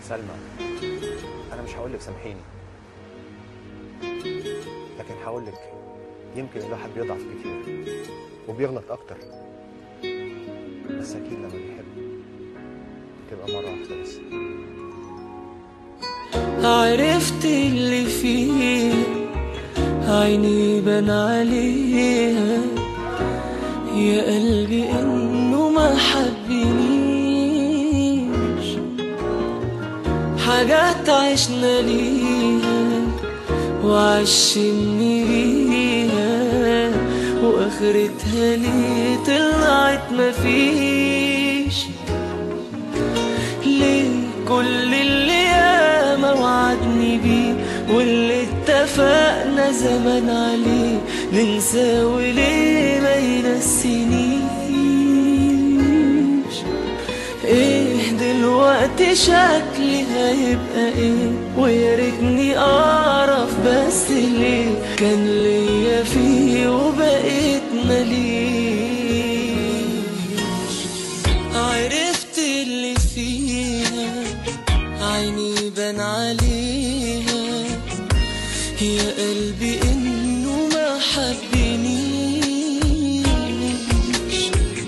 سلمى انا مش هقول لك سامحيني لكن هقول لك يمكن الواحد بيضعف كتير وبيغلط اكتر بس اكيد لما بيحب تبقى مره واحده بس عرفت اللي فيها عيني بان عليها يا قلبي انه ما حبنيش حاجات عشنا ليها وعشمني بيها واخرتها ليه طلعت مفيش ليه كل اللي ياما وعدني بيه واللي اتفقنا زمان عليه ننسى وليه ما ينسينيش ايه دلوقتي شكلي هيبقى ايه ويا ريتني اعرف بس ليه كان ليا فيه وبقيت مليش عرفت اللي فيها عيني بان عليها يا قلبي انه ما حبنيش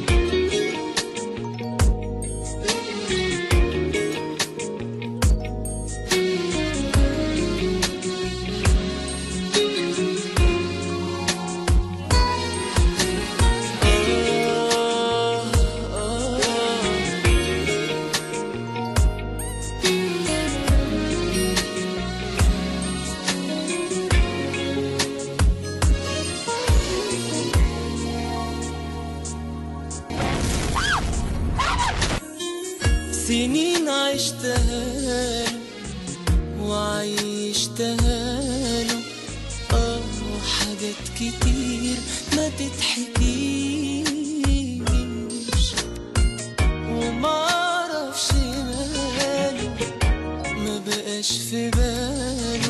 آه آه سنين عشتها له وعيشتها له اه حاجات كتير ما تتحكيش ومعرفش ماله ما بقاش في بالي